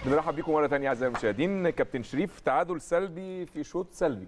بنرحب بيكم مره ثانيه اعزائي المشاهدين كابتن شريف تعادل سلبي في شوط سلبي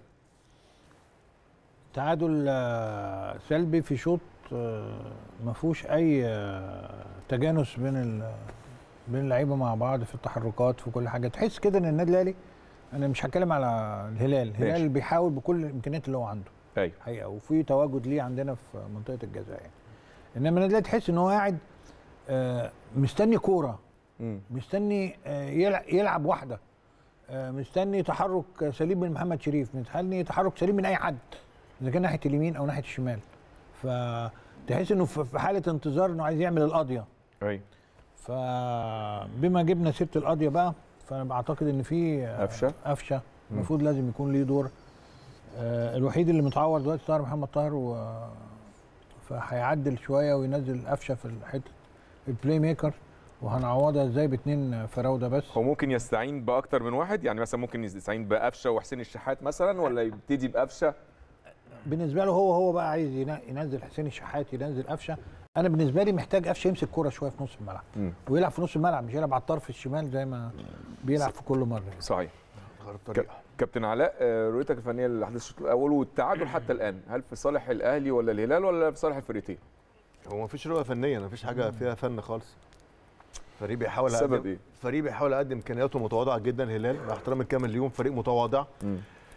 تعادل آه، سلبي في شوط آه، ما فيهوش اي آه، تجانس بين ال- بين اللعيبه مع بعض في التحركات في كل حاجه تحس كده ان النادي الاهلي انا مش هتكلم على الهلال ماشي. الهلال بيحاول بكل الامكانيات اللي هو عنده ايوه حقيقه وفي تواجد ليه عندنا في منطقه الجزاء يعني انما النادي الاهلي تحس ان هو قاعد آه، مستني كوره مم. مستني آه، يلع- يلعب واحده آه، مستني تحرك سليم من محمد شريف مستني تحرك سليم من اي حد اذا كان ناحيه اليمين او ناحيه الشمال فتحس انه في في حاله انتظار انه عايز يعمل القضيه ايوه فبما جبنا سيره القضيه بقى فانا بعتقد ان في آه، قفشة؟ قفشه المفروض لازم يكون ليه دور آه، الوحيد اللي متعور دلوقتي طاهر محمد طاهر و فهيعدل شويه وينزل قفشه في الحته البلاي ميكر وهنعوضها ازاي باثنين فراوده بس هو ممكن يستعين باكتر من واحد يعني مثلا ممكن يستعين بقفشه وحسين الشحات مثلا ولا يبتدي بقفشه بالنسبه له هو هو بقى عايز ينا- ينزل حسين الشحات ينزل قفشه انا بالنسبه لي محتاج قفشه يمسك كوره شويه في نص الملعب مم. ويلعب في نص الملعب مش يلعب على الطرف الشمال زي ما بيلعب في كل مره صحيح غير ك- الطريقه كابتن علاء آه، رؤيتك الفنيه للاحداث الشوط الاول والتعادل حتى الان هل في صالح الاهلي ولا الهلال ولا في صالح الفريقين هو مفيش رؤيه فنيه مفيش حاجه فيها فن خالص فريق بيحاول السبب يقدم ايه فريق بيحاول يقدم امكانياته متواضعه جدا الهلال مع احترامي الكامل ليهم فريق متواضع مم.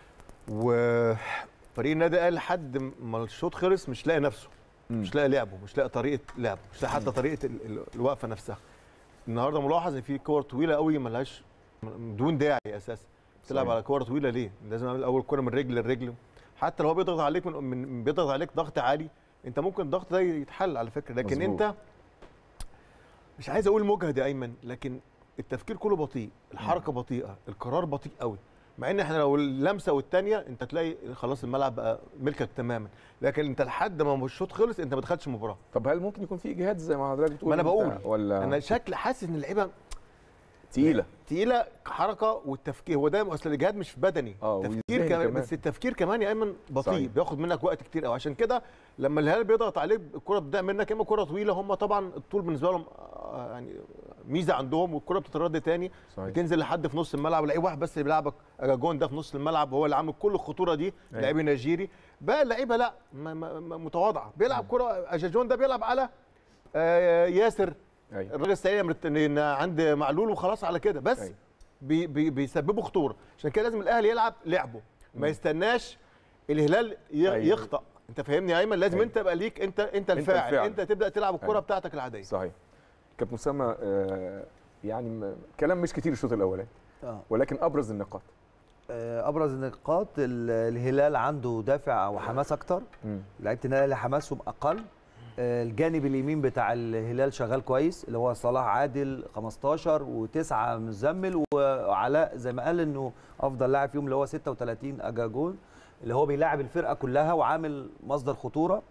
وفريق النادي الاهلي لحد ما الشوط خلص مش لاقي نفسه مم. مش لاقي لعبه مش لاقي طريقه لعبه مش لاقي حتى طريقه ال- ال- الوقفه نفسها النهارده ملاحظ ان في كور طويله قوي ملهاش بدون داعي اساسا بتلعب صحيح. على كور طويله ليه لازم اعمل اول كوره من رجل لرجل حتى لو هو بيضغط عليك من, من بيضغط عليك ضغط عالي انت ممكن الضغط ده يتحل على فكره لكن مظبوط. انت مش عايز اقول مجهد يا ايمن لكن التفكير كله بطيء الحركه بطيئه القرار بطيء قوي مع ان احنا لو اللمسه والثانيه انت تلاقي خلاص الملعب بقى ملكك تماما لكن انت لحد ما الشوط خلص انت ما دخلتش المباراه طب هل ممكن يكون في اجهاد زي ما حضرتك بتقول ما انا أنت بقول ولا انا شكل حاسس ان اللعيبه تقيله تقيله حركه والتفكير هو ده اصل الاجهاد مش بدني اه تفكير والذهني كمان كمان. بس التفكير كمان يا ايمن بطيء صحيح. بياخد منك وقت كتير قوي عشان كده لما الهلال بيضغط عليك الكره بتضيع منك اما كره طويله هم طبعا الطول بالنسبه لهم آه، يعني ميزه عندهم والكره بتترد تاني صحيح. بتنزل لحد في نص الملعب لعيب واحد بس اللي بيلعبك اجاجون ده في نص الملعب هو اللي عامل كل الخطوره دي أيوة. لعيب نيجيري بقى اللعيبه لا ما- ما- ما- متواضعه بيلعب كره اجاجون ده بيلعب على آه، ياسر ايوه الراجل السريع مرت- إن عند معلول وخلاص على كده بس أيوة. بي بي بيسببوا خطوره عشان كده لازم الاهلي يلعب لعبه ما يستناش الهلال ي- أيوة. يخطا انت فاهمني يا ايمن لازم أيوة. انت يبقى ليك انت انت الفاعل الفاعل. انت تبدا تلعب الكره أيوة. بتاعتك العاديه صحيح كابتن اسامه آه، يعني م- كلام مش كتير الشوط الاولاني آه. ولكن ابرز النقاط آه، ابرز النقاط ال- الهلال عنده دافع او حماس اكتر مم. لعيبه النادي الأهلي حماسهم اقل آه، الجانب اليمين بتاع الهلال شغال كويس اللي هو صلاح عادل 15 وتسعه مزمل وعلاء زي ما قال انه افضل لاعب فيهم اللي هو 36 اجاجون اللي هو بيلاعب الفرقه كلها وعامل مصدر خطوره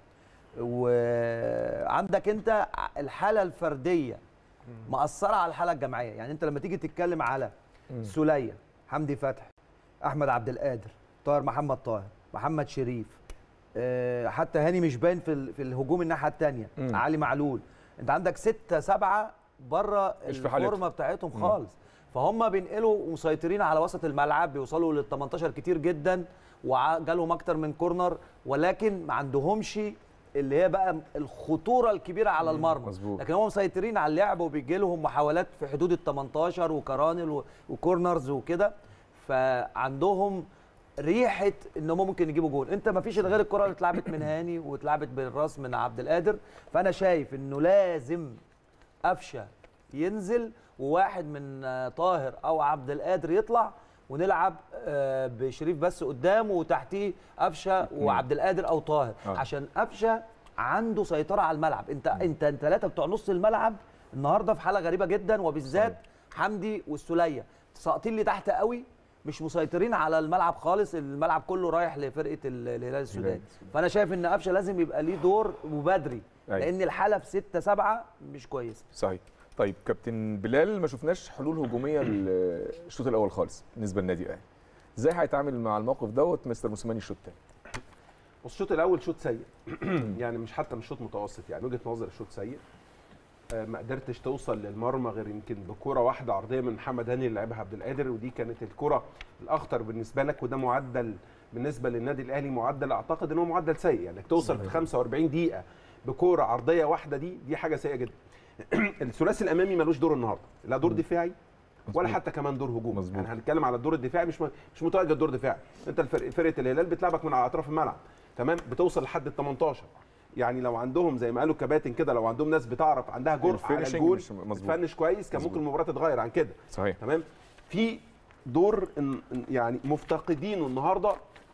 وعندك انت الحاله الفرديه مأثره على الحاله الجماعيه يعني انت لما تيجي تتكلم على سوليه حمدي فتحي احمد عبد القادر طاهر محمد طاهر محمد شريف آه، حتى هاني مش باين في ال- في الهجوم الناحيه الثانيه مم. علي معلول انت عندك ستة سبعة بره مش في حالتهم. الفورمه بتاعتهم مم. خالص فهم بينقلوا ومسيطرين على وسط الملعب بيوصلوا لل 18 كتير جدا وجالهم اكتر من كورنر ولكن ما عندهمش اللي هي بقى الخطوره الكبيره على المرمى مظبوط. لكن هم مسيطرين على اللعب وبيجي لهم محاولات في حدود ال 18 وكرانل و- وكورنرز وكده فعندهم ريحه ان هم ممكن يجيبوا جول انت ما فيش غير الكره اللي اتلعبت من هاني واتلعبت بالراس من عبد القادر فانا شايف انه لازم قفشه ينزل وواحد من آه، طاهر او عبد القادر يطلع ونلعب آه، بشريف بس قدامه وتحتيه قفشه وعبد القادر او طاهر آه. عشان قفشه عنده سيطره على الملعب انت انت الثلاثه بتوع نص الملعب النهارده في حاله غريبه جدا وبالذات حمدي والسوليه ساقطين لي تحت قوي مش مسيطرين على الملعب خالص الملعب كله رايح لفرقه ال- الهلال السوداني فانا شايف ان قفشه لازم يبقى ليه دور وبدري أيوة. لان الحاله في 6 7 مش كويسه صحيح طيب كابتن بلال ما شفناش حلول هجوميه ال- الشوط الاول خالص بالنسبه للنادي الاهلي ازاي هيتعامل مع الموقف دوت مستر موسيماني الشوط الثاني بص الشوط الاول شوط سيء يعني مش حتى مش شوط متوسط يعني وجهه نظر الشوط سيء آه، ما قدرتش توصل للمرمى غير يمكن بكره واحده عرضيه من محمد هاني اللي لعبها عبد القادر ودي كانت الكره الاخطر بالنسبه لك وده معدل بالنسبه للنادي الاهلي معدل اعتقد ان هو معدل سيء يعني توصل في 45 دقيقه بكوره عرضيه واحده دي دي حاجه سيئه جدا الثلاثي الامامي ملوش دور النهارده لا دور دفاعي ولا مظبوط. حتى كمان دور هجومي مظبوط. يعني هنتكلم على الدور الدفاعي مش م- مش متواجد دور دفاعي انت الفرق فرقه الهلال بتلعبك من على اطراف الملعب تمام بتوصل لحد ال 18 يعني لو عندهم زي ما قالوا كباتن كده لو عندهم ناس بتعرف عندها جرأة على الفينشنج الجول مش مظبوط. تفنش كويس كان مظبوط. ممكن المباراه تتغير عن كده صحيح تمام في دور إن- إن- يعني مفتقدينه النهارده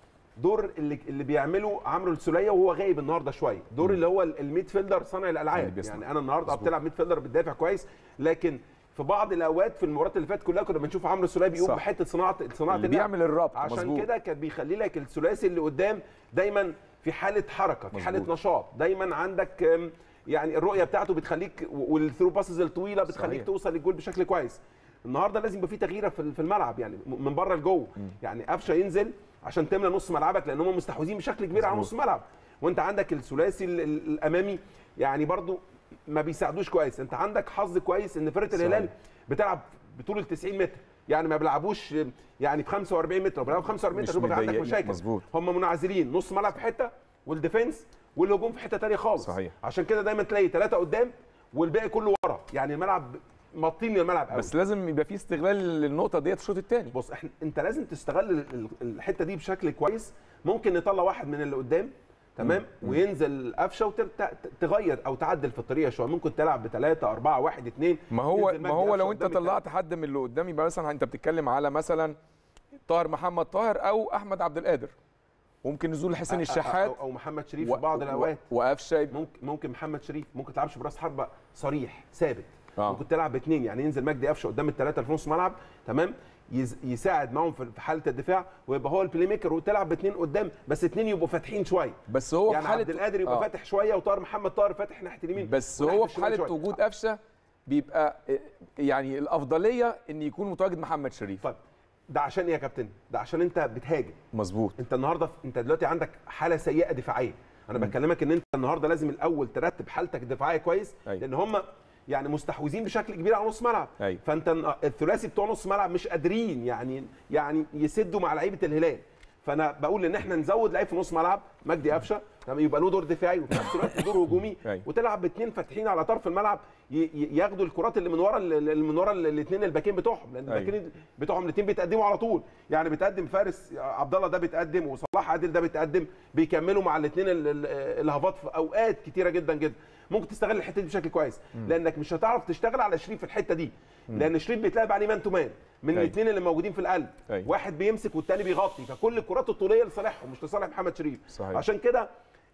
دور اللي اللي بيعمله عمرو السوليه وهو غايب النهارده شويه دور اللي هو الميد فيلدر صانع اللي الالعاب بيصنع. يعني انا النهارده مظبوط. بتلعب ميد فيلدر بتدافع كويس لكن في بعض الاوقات في المباريات اللي فاتت كلها كنا بنشوف عمرو السوليه بيقوم صح. بحته صناعه صناعه اللي اللعب. بيعمل الربط عشان مظبوط كده كان بيخلي لك الثلاثي اللي قدام دايما في حاله حركه في حاله مظبوط. نشاط دايما عندك أم، يعني الرؤيه بتاعته بتخليك والثرو باسز الطويله بتخليك صحيح. توصل للجول بشكل كويس النهارده لازم يبقى في تغييره في في الملعب يعني م- من بره لجوه يعني قفشه ينزل عشان تملى نص ملعبك لان هم مستحوذين بشكل كبير على مظبوط. نص الملعب وانت عندك الثلاثي ال- ال- الامامي يعني برضو ما بيساعدوش كويس انت عندك حظ كويس ان فرقه صحيح. الهلال بتلعب بطول ال 90 متر يعني ما بيلعبوش يعني ب 45 متر بيلعبوا 45 مش متر يبقى عندك مضيق- مشاكل مظبوط. هم منعزلين نص ملعب في حته والديفنس والهجوم في حته تانية خالص صحيح. عشان كده دايما تلاقي ثلاثه قدام والباقي كله ورا يعني الملعب مطين للملعب قوي بس لازم يبقى في استغلال للنقطه ديت في الشوط الثاني بص احنا انت لازم تستغل ال- ال- الحته دي بشكل كويس ممكن نطلع واحد من اللي قدام تمام وينزل قفشه وتغير او تعدل في الطريقه شويه ممكن تلعب بثلاثه اربعه واحد اثنين ما هو ينزل ما مجدي هو قفشة لو انت قدام طلعت حد من اللي قدام يبقى مثلا انت بتتكلم على مثلا طاهر محمد طاهر او احمد عبد القادر ممكن نزول حسين التالت. الشحات او, أو محمد شريف و- في بعض و- الاوقات وقفشه ممكن ممكن محمد شريف ممكن تلعبش براس حربه صريح ثابت آه. ممكن تلعب باثنين يعني ينزل مجدي قفشه قدام الثلاثه في نص ملعب تمام يز- يساعد معاهم في في حاله الدفاع ويبقى هو البلاي ميكر وتلعب باثنين قدام بس اثنين يبقوا فاتحين شويه بس هو يعني في حاله عبد القادر يبقى آه. فاتح شويه وطاهر محمد طاهر فاتح ناحيه اليمين بس وناحية هو في الشمال حاله شوية. وجود قفشه بيبقى آه، يعني الافضليه ان يكون متواجد محمد شريف طيب ده عشان ايه يا كابتن؟ ده عشان انت بتهاجم مظبوط انت النهارده انت دلوقتي عندك حاله سيئه دفاعيه انا بكلمك ان انت النهارده لازم الاول ترتب حالتك الدفاعيه كويس أيوة. لان هم يعني مستحوذين بشكل كبير على نص ملعب أيوة. فانت الن- الثلاثي بتوع نص ملعب مش قادرين يعني يعني يسدوا مع لعيبه الهلال فانا بقول ان احنا نزود لعيب في نص ملعب مجدي قفشه تمام يبقى له دور دفاعي وفي نفس الوقت دور هجومي أيوة. وتلعب باثنين فاتحين على طرف الملعب ي- ي- ياخدوا الكرات اللي من ورا اللي من ورا الاثنين الباكين بتوعهم لان أيوة. الباكين بتوعهم الاثنين بيتقدموا على طول يعني بيتقدم فارس عبد الله ده بيتقدم وصلاح عادل ده بيتقدم بيكملوا مع الاثنين الهافات في اوقات كتيره جدا جدا ممكن تستغل الحته دي بشكل كويس لانك مش هتعرف تشتغل على شريف في الحته دي لان شريف بيتلعب عليه مان تو مان من أيوة. الاثنين اللي موجودين في القلب أيوة. واحد بيمسك والتاني بيغطي فكل الكرات الطوليه لصالحهم مش لصالح محمد شريف صحيح. عشان كده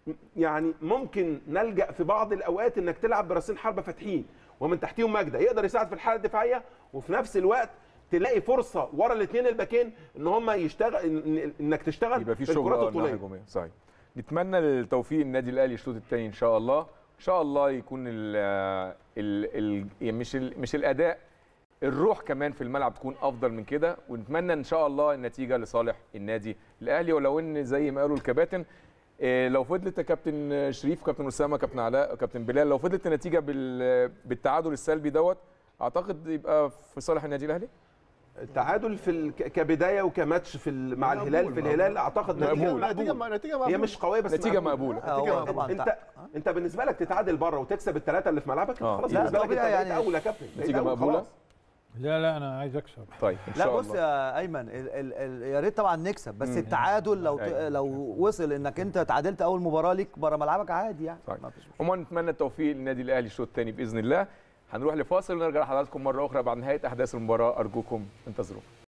يعني ممكن نلجا في بعض الاوقات انك تلعب براسين حربه فاتحين ومن تحتيهم مجده يقدر يساعد في الحاله الدفاعيه وفي نفس الوقت تلاقي فرصه ورا الاثنين الباكين ان هم يشتغل إن- انك تشتغل يبقى في في شغل الكرات اه الناحيه الطوليه الهجوميه صحيح نتمنى التوفيق النادي الاهلي الشوط الثاني ان شاء الله ان شاء الله يكون ال ال ال يعني مش ال مش الاداء الروح كمان في الملعب تكون افضل من كده ونتمنى ان شاء الله النتيجه لصالح النادي الاهلي ولو ان زي ما قالوا الكباتن إيه، لو فضلت يا كابتن شريف كابتن اسامه كابتن علاء كابتن بلال لو فضلت النتيجه بال- بالتعادل السلبي دوت اعتقد يبقى في صالح النادي الاهلي التعادل في ال- ك- كبدايه وكماتش في ال- مع مقبول، الهلال في مقبول. الهلال اعتقد مقبول. نتيجه نتيجه مقبولة. نتيجه هي مقبولة. مش قويه بس نتيجه مقبولة. مقبوله آه، هو نتيجة طبعا انت انت بالنسبه لك تتعادل بره وتكسب الثلاثه اللي في ملعبك انت آه. خلاص لا، بالنسبه لك انت طبيعي بقيت يعني. اول يا كابتن بقيت نتيجه أول مقبوله خلاص. لا لا انا عايز اكسب طيب ان لا شاء بص الله يا ايمن ال ال ال يا ريت طبعا نكسب بس التعادل لو ت- أيوة. لو وصل انك انت تعادلت اول مباراه ليك بره ملعبك عادي يعني طيب. ما فيش مشكلة. عموما نتمنى التوفيق للنادي الاهلي الشوط الثاني باذن الله هنروح لفاصل ونرجع لحضراتكم مره اخرى بعد نهايه احداث المباراه ارجوكم انتظرونا